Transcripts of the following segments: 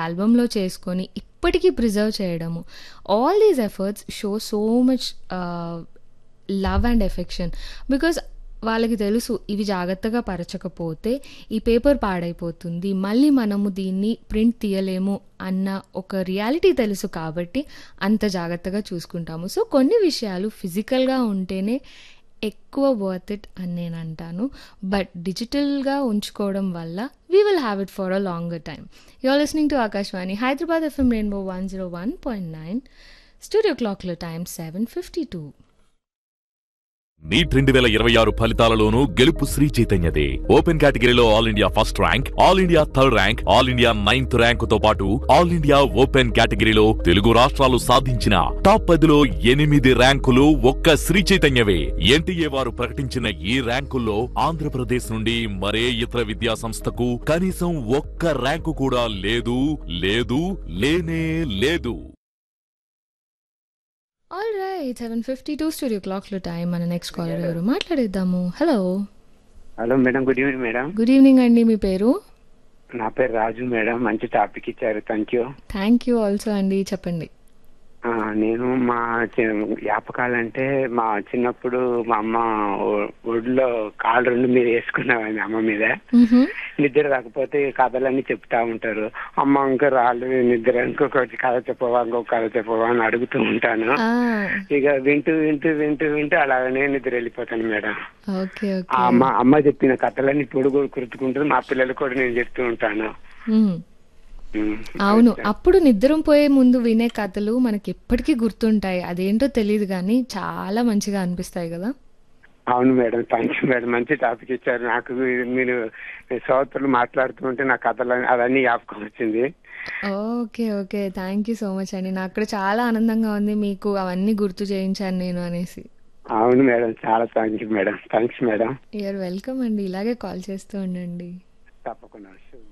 ఆల్బమ్‌లో చేసుకొని ఇప్పటికీ ప్రిజర్వ్ చేయడము. All these efforts show so much ah, love and affection. Because వాళ్ళకి తెలుసు ఇవి జాగ్రత్తగా పరచకపోతే ఈ పేపర్ పాడైపోతుంది. మళ్ళీ మనము దీన్ని ప్రింట్ తీయలేము అన్న ఒక రియాలిటీ తెలుసు కాబట్టి అంత జాగ్రత్తగా చూసుకుంటాము. సో, కొన్ని విషయాలు ఫిజికల్‌గా ఉంటేనే ఎక్కువ వర్త్ ఇట్ అని నేనంటాను. బట్ డిజిటల్‌గా ఉంచుకోవడం వల్ల we will have it for a longer time. You are listening to Akashvani Hyderabad FM rainbow 101.9 studio క్లాక్‌లో టైమ్ 7:52 నీట్ రెండు వేల ఇరవై ఆరు ఫలితాలలోనూ గెలుపు శ్రీ చైతన్యదే ఓపెన్ కేటగిరీలో all India first rank all India third rank all India ninth rank తో పాటు ఆల్ ఇండియా ఓపెన్ కేటగిరీలో తెలుగు రాష్ట్రాలు సాధించిన టాప్ పదిలో ఎనిమిది ర్యాంకులు ఒక్క శ్రీ చైతన్యవే ఎన్టీఏ వారు ప్రకటించిన ఈ ర్యాంకుల్లో ఆంధ్రప్రదేశ్ నుండి మరే ఇతర విద్యా సంస్థకు కనీసం ఒక్క ర్యాంకు కూడా లేదు లేదు లేనే లేదు ఆల్ రైట్ 7:52 స్టూడియో క్లాక్‌లో టైమ్ మన నెక్స్ట్ కాలర్ ఎవరు మాట్లాడేద్దాము. Hello hello madam good evening madam good evening అండి. మీ పేరు? నా పేరు రాజు మేడం మంచి టాపిక్ ఇచ్చారు thank you thank you also అండి. చెప్పండి. ఆ, నేను మా చి- జ్ఞాపకాలంటే మా చిన్నప్పుడు మా అమ్మ ఒ- ఒడిలో కాళ్ళు రెండు మీద వేసుకున్నామని అమ్మ మీద మ్హూ. నిద్ర రాకపోతే కథలన్నీ చెప్తా ఉంటారు అమ్మ ఇంకా రాళ్ళు నిద్ర ఇంకొకటి కథ చెప్పవా ఇంకొక కథ చెప్పవా అని అడుగుతూ ఉంటాను ఆ, ఇక వింటూ వింటూ వింటూ వింటూ అలాగనే నిద్ర వెళ్ళిపోతాను మేడం ఓకే ఆ ఓకే. అమ్మ అమ్మ చెప్పిన కథలన్నీ ఇప్పుడు కూడా గుర్తుకుంటూ మా పిల్లలు కూడా నేను చెప్తూ ఉంటాను మ్. ఉమ్. అవును అప్పుడు నిద్రం పోయే ముందు వినే కథలు మనకి ఎప్పటికీ గుర్తుంటాయి. అదేంటో తెలియదు కానీ చాలా మంచిగా అనిపిస్తాయి కదా. అవును మేడం థ్యాంక్ యూ మేడం మంచి టాపిక్ ఇచ్చారు నాకు మీరు శ్రోతలు మాట్లాడుతుంటే నా కథలు అవన్నీ జ్ఞాపకం వచ్చింది okay okay thank you so much అండి. నాకు కూడా చాలా ఆనందంగా ఉంది మీకు అవన్నీ గుర్తు చేయించాను నేను అనేసి. అవును మేడం చాలా thank you madam thanks madam you're welcome అండి. ఇలాగే కాల్ చేస్తూ ఉండండి. తప్పకుండా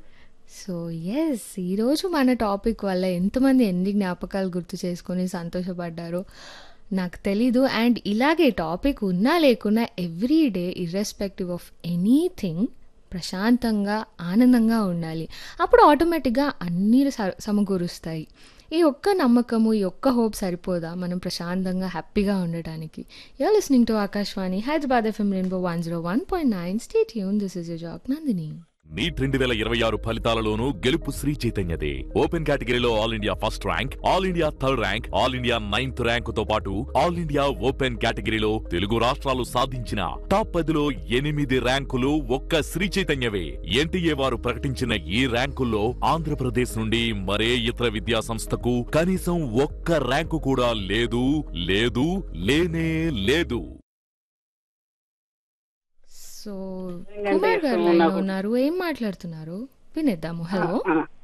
సో ఎస్ ఈరోజు మన టాపిక్ వల్ల ఎంతమంది ఎన్ని జ్ఞాపకాలు గుర్తు చేసుకొని సంతోషపడ్డారో నాకు తెలీదు అండ్ ఇలాగే టాపిక్ ఉన్నా లేకున్నా every day irrespective of anything ప్రశాంతంగా ఆనందంగా ఉండాలి అప్పుడు ఆటోమేటిక్గా అన్నీ స- సమకూరుస్తాయి ఈ ఒక్క నమ్మకము ఈ ఒక్క హోప్ సరిపోదా మనం ప్రశాంతంగా హ్యాపీగా ఉండటానికి you're listening to Akashvani Hyderabad FM rainbow one zero one point nine stay యూన్ దిస్ ఇస్ జాక్ నందిని నీట్ రెండు వేల ఇరవై ఆరు ఫలితాలలోనూ గెలుపు శ్రీ చైతన్యదే ఓపెన్ కేటగిరీలో all India first rank all India third rank all India ninth rank తో పాటు ఆల్ ఇండియా ఓపెన్ కేటగిరీలో తెలుగు రాష్ట్రాలు సాధించిన టాప్ పదిలో ఎనిమిది ర్యాంకులు ఒక్క శ్రీ చైతన్యవే ఎన్టీఏ వారు ప్రకటించిన ఈ ర్యాంకుల్లో ఆంధ్రప్రదేశ్ నుండి మరే ఇతర విద్యా సంస్థకు కనీసం ఒక్క ర్యాంకు కూడా లేదు లేదు లేనే లేదు సో కుమార్ గారు లైన్ లో ఉన్నారు ఏం మాట్లాడుతున్నారు వినేద్దాము హలో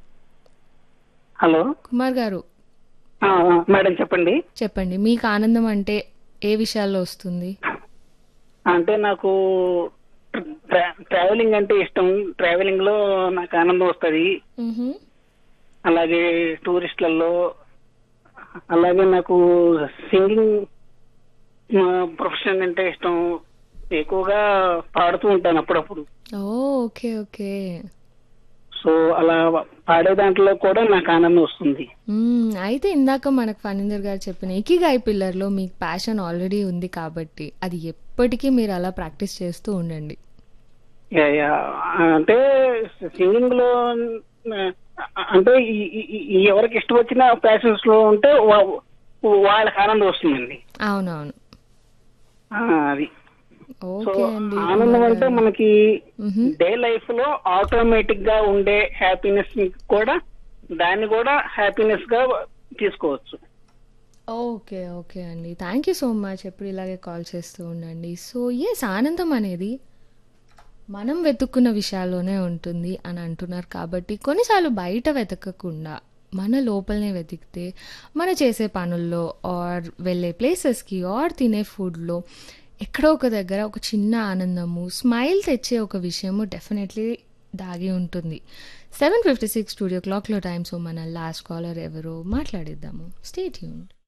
హలో కుమార్ గారు ఆ, ఆ, మేడం చెప్పండి చెప్పండి మీకు ఆనందం అంటే ఏ విషయాల్లో వస్తుంది అంటే నాకు ట్రా- ట్రావెలింగ్ అంటే ఇష్టం ట్రావెలింగ్ లో నాకు ఆనందం వస్తుంది మ్హూ. అలాగే టూరిస్టులలో అలాగే నాకు సింగింగ్ ప్రొఫెషన్ అంటే ఇష్టం ఎక్కువగా పాడుతూ ఉంటాను అప్పుడప్పుడు ఓ ఓకే ఓకే సో అలా పాడే దాంట్లో కూడా నాకు ఆనందం వస్తుంది మ్మ్, అయితే ఇందాక మనకు ఫణీందర్ గారు చెప్పిన ఇకిగాయ్ పిల్లర్లో మీకు ప్యాషన్ ఆల్రెడీ ఉంది కాబట్టి అది ఎప్పటికీ మీరు అలా ప్రాక్టీస్ చేస్తూ ఉండండి యా, యా. అంటే సింగింగ్ లో ఆ, అంటే ఈ- ఈ- ఈ ఎవరికి ఇష్టం వచ్చిన ప్యాషన్స్ లో ఉంటే వా- వాళ్ళకి ఆనందం వస్తుందండి అవునవును ఆ, అది సో ఓకే అండి ఆనందం అంటే మనకి మ్హూ. డే లైఫ్ లో ఆటోమేటిక్ గా ఉండే హ్యాపీనెస్ కూడా దాన్ని కూడా హ్యాపీనెస్ గా తీసుకోవచ్చు ఓకే ఓకే అండి థ్యాంక్ యూ సో మచ్ ఎప్పుడు ఇలాగే కాల్ చేస్తూ ఉండండి సో ఎస్ ఆనందం అనేది మనం వెతుక్కున్న విషయాల్లోనే ఉంటుంది అని అంటున్నారు కాబట్టి కొన్నిసార్లు బయట వెతకకుండా మన లోపలనే వెతికితే మన చేసే పనుల్లో ఆర్ వెళ్ళే ప్లేసెస్కి ఆర్ తినే ఫుడ్లో ఎక్కడో ఒక దగ్గర ఒక చిన్న ఆనందము స్మైల్ తెచ్చే ఒక విషయము డెఫినెట్లీ దాగి ఉంటుంది సెవెన్ ఫిఫ్టీ సిక్స్ స్టూడియో క్లాక్లో టైం సో మన లాస్ట్ కాలర్ ఎవరో మాట్లాడిద్దాము స్టే ట్యూన్డ్